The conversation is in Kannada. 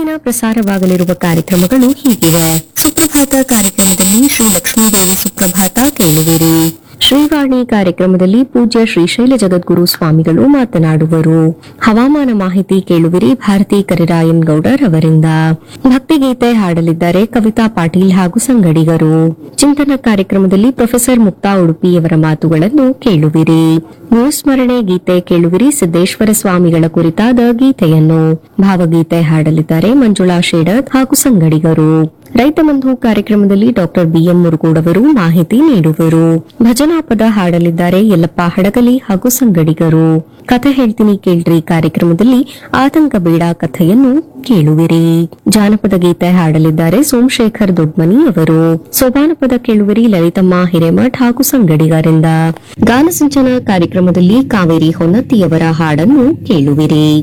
ದಿನ ಪ್ರಸಾರವಾಗಲಿರುವ ಕಾರ್ಯಕ್ರಮಗಳು ಹೀಗಿವೆ ಸುಪ್ರಭಾತ ಕಾರ್ಯಕ್ರಮದಲ್ಲಿ ಶ್ರೀ ಲಕ್ಷ್ಮೀದೇವಿ ಸುಪ್ರಭಾತ ಕೇಳುವಿರಿ ಶ್ರೀವಾಣಿ ಕಾರ್ಯಕ್ರಮದಲ್ಲಿ ಪೂಜ್ಯ ಶ್ರೀಶೈಲ ಜಗದ್ಗುರು ಸ್ವಾಮಿಗಳು ಮಾತನಾಡುವರು ಹವಾಮಾನ ಮಾಹಿತಿ ಕೇಳುವಿರಿ ಭಾರತಿ ಕರಿರಾಯನ್ ಗೌಡರ್ ಅವರಿಂದ ಭಕ್ತಿಗೀತೆ ಹಾಡಲಿದ್ದಾರೆ ಕವಿತಾ ಪಾಟೀಲ್ ಹಾಗೂ ಸಂಗಡಿಗರು ಚಿಂತನ ಕಾರ್ಯಕ್ರಮದಲ್ಲಿ ಪ್ರೊಫೆಸರ್ ಮುಕ್ತಾ ಉಡುಪಿಯವರ ಮಾತುಗಳನ್ನು ಕೇಳುವಿರಿ ಗುರುಸ್ಮರಣೆ ಗೀತೆ ಕೇಳುವಿರಿ ಸಿದ್ದೇಶ್ವರ ಸ್ವಾಮಿಗಳ ಕುರಿತಾದ ಗೀತೆಯನ್ನು ಭಾವಗೀತೆ ಹಾಡಲಿದ್ದಾರೆ ಮಂಜುಳಾ ಶೇಡರ್ ಹಾಗೂ ಸಂಗಡಿಗರು ರೈತ ಬಂಧು ಕಾರ್ಯಕ್ರಮದಲ್ಲಿ ಡಾಕ್ಟರ್ ಬಿಎಂ ಮುರುಗೋಡವರು ಮಾಹಿತಿ ನೀಡುವರು ಭಜನಾ ಪದ ಹಾಡಲಿದ್ದಾರೆ ಯಲ್ಲಪ್ಪ ಹಡಗಲಿ ಹಾಗೂ ಸಂಗಡಿಗರು ಕಥೆ ಹೇಳ್ತೀನಿ ಕೇಳ್ರಿ ಕಾರ್ಯಕ್ರಮದಲ್ಲಿ ಆತಂಕ ಬೇಡ ಕಥೆಯನ್ನು ಕೇಳುವಿರಿ ಜಾನಪದ ಗೀತೆ ಹಾಡಲಿದ್ದಾರೆ ಸೋಮಶೇಖರ್ ದೊಡ್ಮನಿ ಅವರು ಸೋಪಾನ ಪದ ಕೇಳುವಿರಿ ಲಲಿತಮ್ಮ ಹಿರೇಮಠ್ ಹಾಗೂ ಸಂಗಡಿಗರಿಂದ ಗಾನಸಿಂಚನ ಕಾರ್ಯಕ್ರಮದಲ್ಲಿ ಕಾವೇರಿ ಹೊನ್ನತ್ತಿಯವರ ಹಾಡನ್ನು ಕೇಳುವಿರಿ